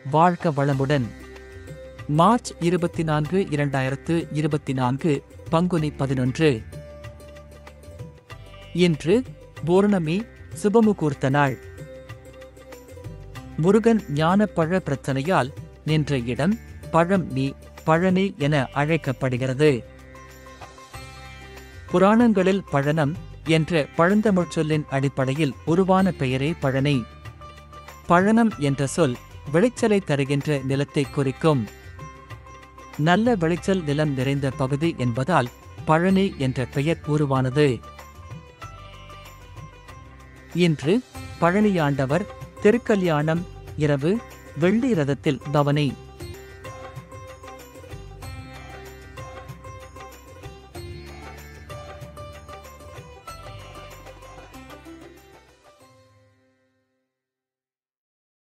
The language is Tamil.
வாழ்க வளமுடன் மார்ச் இருபத்தி நான்கு இரண்டாயிரத்து இருபத்தி நான்கு பங்குனி பதினொன்று இன்று பூர்ணமி சுபமுகூர்த்த நாள் முருகன் ஞானப்பழ பிரச்சனையால் நின்ற இடம் பழம் நீ பழனி என அழைக்கப்படுகிறது புராணங்களில் பழனம் என்ற பழந்தமிழ்ச் சொல்லின் அடிப்படையில் உருவான பெயரே பழனி பழனம் என்ற சொல் விளைச்சலை தருகின்ற நிலத்தை குறிக்கும் நல்ல விளைச்சல் நிலம் நிறைந்த பகுதி என்பதால் பழனி என்ற பெயர் உருவானது இன்று பழனியாண்டவர் திருக்கல்யாணம் இரவு வெள்ளி ரதத்தில் பவனி